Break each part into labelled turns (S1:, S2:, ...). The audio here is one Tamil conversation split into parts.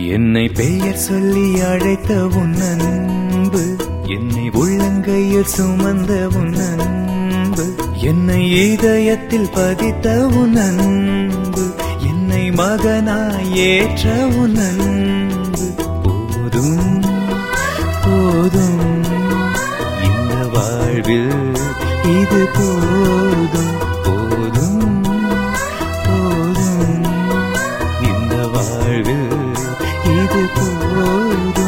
S1: என்னை பெயர் சொல்லி அழைத்த உன் அன்பு என்னை உள்ளங்கையில் சுமந்த உன் அன்பு என்னை இதயத்தில் பதித்த உன் அன்பு என்னை மகனாய் ஏற்ற உன் அன்பு போதும் போதும் இந்த வாழ்வில் இது போதும் போதும் போதும் இந்த வாழ்வில் இது போதும்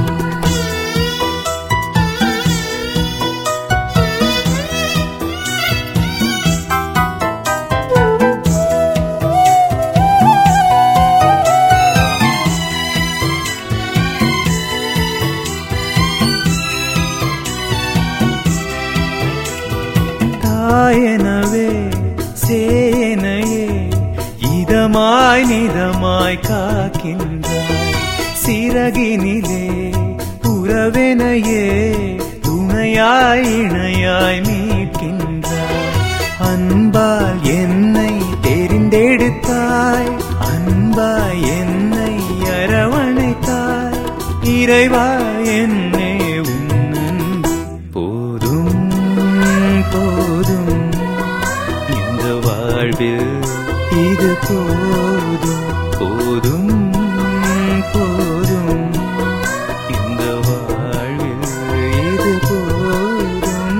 S1: தாயனவே சேனையே இதமாய் நிதமாய் காக்கின்றாய் சிறகினிலே புறவெனையே துணையாய் இணையாய் மீட்கின்றாய் அன்பால் என்னை தெரிந்தெடுத்தாய் அன்பாய் என்னை அரவணைத்தாய் இறைவா என்னே உன்னன்பு போதும் போதும் இந்த வாழ்வில் இது போதும் போதும் போதும் இந்த வாழ்வில் இது போதும்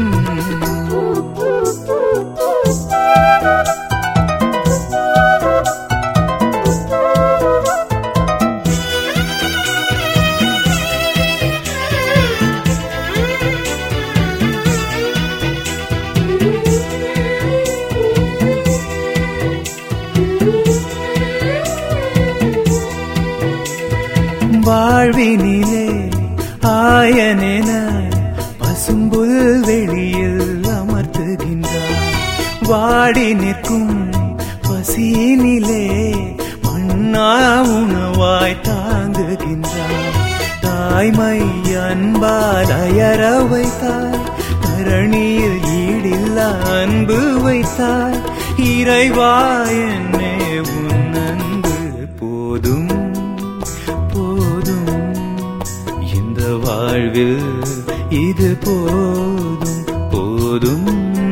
S1: வாழ்வினிலே ஆயனென பசும்புல் வெளியில் அமர்த்துகின்றார் வாடி நிற்கும் பசியினிலே மண்ணா உணவாய் தாங்குகின்றார் தாய்மை அன்பால் அயர வைத்தாய் தரணியில் ஈடில்லா அன்பு வைத்தாய் இறைவா என்னே உன் அன்பு போதும் போதும் இந்த வாழ்வில் இது போதும் போதும்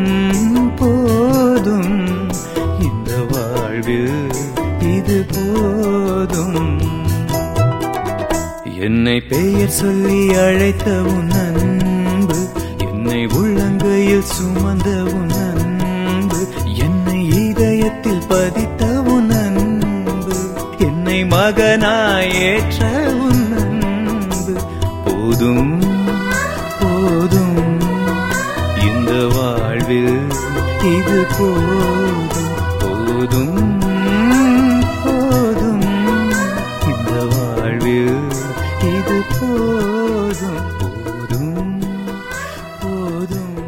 S1: போதும் இந்த வாழ்வில் இது போதும் என்னை பெயர் சொல்லி அழைத்த உன் அன்பு என்னை உள்ளங்கையில் சுமந்த உன் அன்பு என்னை இதயத்தில் பதித்த உன் அன்பு என்னை மகனாய் ஏற்ற உன் அன்பு போதும் போதும் இந்த வாழ்வில் இது போதும் போதும் போதும் இந்த வாழ்வில் இது போதும் போதும் போதும்